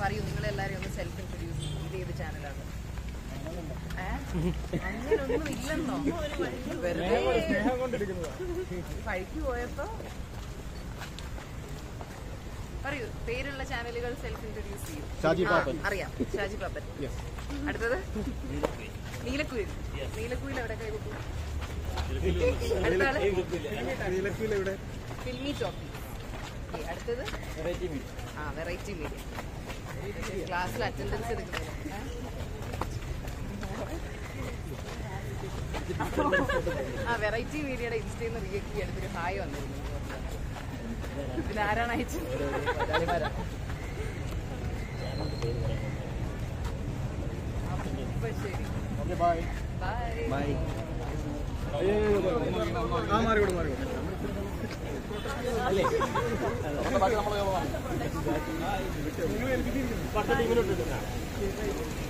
പറയൂ നിങ്ങളെല്ലാരും ഒന്ന് സെൽഫ് ഇൻട്രൊഡ്യൂസ് ഇത് ഏത് ചാനലാണ് ഏ? അങ്ങനൊന്നും ഇല്ലെന്നോ വെറുതെ വഴിക്ക് പോയപ്പോ പറയൂ പേരുള്ള ചാനലുകൾ സെൽഫ് ഇൻട്രൊഡ്യൂസ് ചെയ്യും ഷാജി ആ, പാപ്പൻ. അറിയാം ഷാജി പാപ്പൻ അടുത്തത് നീലക്കുയിൽ നീലക്കുയിൽ എവിടെ കൈകൊട്ടു അടുത്ത ആള് നീലക്കുയിലെവിടെ ഫിൽമി ടോപ്പി ഓക്കേ, അടുത്തത് ആ വെറൈറ്റി മീഡിയ ക്ലാസ്സിൽ അറ്റൻഡൻസ് എടുക്കുന്നത് ഏ? ആ വെറൈറ്റി മീഡിയയുടെ ഇൻസ്റ്റയിൽ നിന്ന് റിയക്ട് ചെയ്യാൻ ഒരു ഹായ് വന്നിരുന്നു ഇത് ആരാണ് അയച്ചത് അപ്പൊ ശരി ഓക്കെ ബൈ ബൈ ബൈ ആ മാറിക്കോട് മാറിക്കോട് ബാക്കി നമ്മൾ